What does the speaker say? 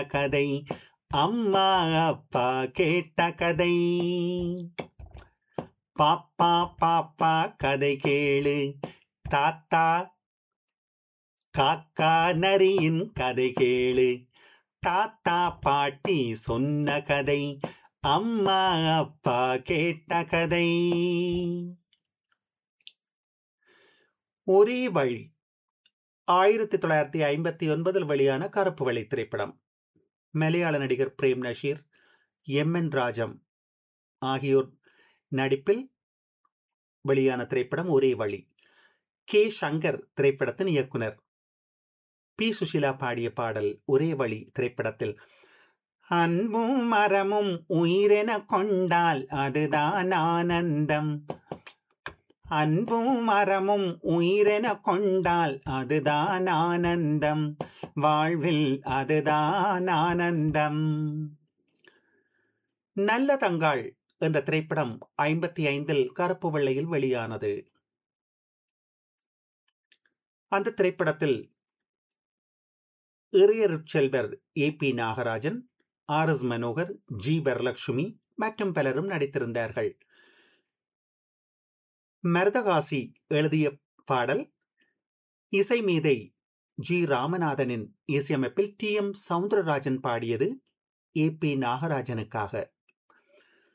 கதை அம்மா அப்பா கேட்ட கதை பாப்பா பாப்பா கதை கேளு தாத்தா காக்கா நரியின் கதை கேளு தாத்தா பாட்டி சொன்ன கதை அம்மா அப்பா கேட்ட கதை ஒரே வழி ஆயிரத்தி தொள்ளாயிரத்தி ஐம்பத்தி ஒன்பதில் வெளியான கருப்பு வழி திரைப்படம் மலையாள நடிகர் பிரேம் நஷீர் எம் என் ராஜம் ஆகியோர் நடிப்பில் வெளியான திரைப்படம் ஒரே வழி கே சங்கர் திரைப்படத்தின் இயக்குனர் பி சுஷிலா பாடிய பாடல் ஒரே வழி திரைப்படத்தில் அன்பும் மரமும் உயிரென கொண்டால் அதுதான் ஆனந்தம் அன்பும் மரமும் உயிரென கொண்டால் அதுதான் ஆனந்தம் வாழ்வில் அதுதான் ஆனந்தம் நல்ல தங்காள் என்ற திரைப்படம் ஐம்பத்தி ஐந்தில் கருப்பு வெள்ளையில் வெளியானது அந்த திரைப்படத்தில் இறையருட்செல்வர் A P Nagarajan R S Manohar G Varalakshmi மற்றும் பலரும் நடித்திருந்தார்கள் மரதகாசி எழுதிய பாடல் இசை மீதை ஜி ராமநாதனின் இசையமைப்பில் டி எம் சவுந்தரராஜன் பாடியது ஏ பி நாகராஜனுக்காக